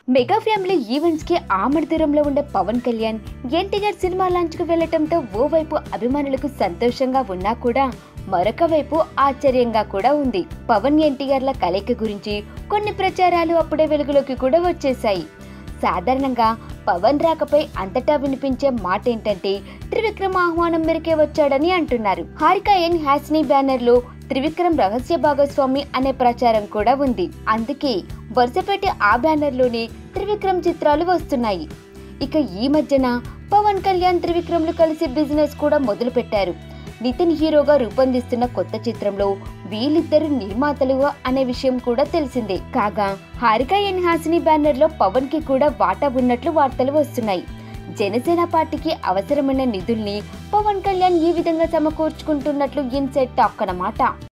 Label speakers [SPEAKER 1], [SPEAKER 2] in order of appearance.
[SPEAKER 1] mega family events కి ఆమడ దూరంలో ఉండే పవన్ కళ్యాణ్ ఎన్టీఆర్ సినిమా లాంచ్ కు వెళ్లటంతో ఓవైపు అభిమానులకు సంతోషంగా ఉన్నా కూడా మరొక వైపు ఆశ్చర్యంగా కూడా ఉంది పవన్ ఎన్టీఆర్ల కలయిక గురించి కొన్ని ప్రచారాలు అప్పుడే వెలుగులోకి కూడా వచ్చేశాయి సాధారణంగా పవన్ రాకపై అంతటా వినిపించే మాట ఏంటంటే త్రివిక్రమ్ ఆహ్వానం మేరకే వచ్చాడని అంటున్నారు హారిక ఎన్ హాస్ని బ్యానర్ లో త్రివిక్రమ్ రహస్య భాగస్వామి అనే ప్రచారం కూడా ఉంది అందుకే వరుసపెట్టి ఆ బ్యానర్ లోనే త్రివిక్రమ్ చిత్రాలు వస్తున్నాయి ఇక ఈ మధ్యన పవన్ కళ్యాణ్ త్రివిక్రమ్లు కలిసి బిజినెస్ కూడా మొదలు పెట్టారు నితిన్ హీరోగా రూపొందిస్తున్న కొత్త చిత్రంలో వీళ్ళిద్దరు నిర్మాతలుగా అనే విషయం కూడా తెలిసిందే కాగా హారిక ఎన్ హాసిని బ్యానర్ లో పవన్ కి కూడా వాటా ఉన్నట్లు వార్తలు వస్తున్నాయి జనసేన పార్టీకి అవసరమైన నిధుల్ని పవన్ కళ్యాణ్ ఈ విధంగా సమకూర్చుకుంటున్నట్లు ఇన్సైడ్ టాక్ అన్నమాట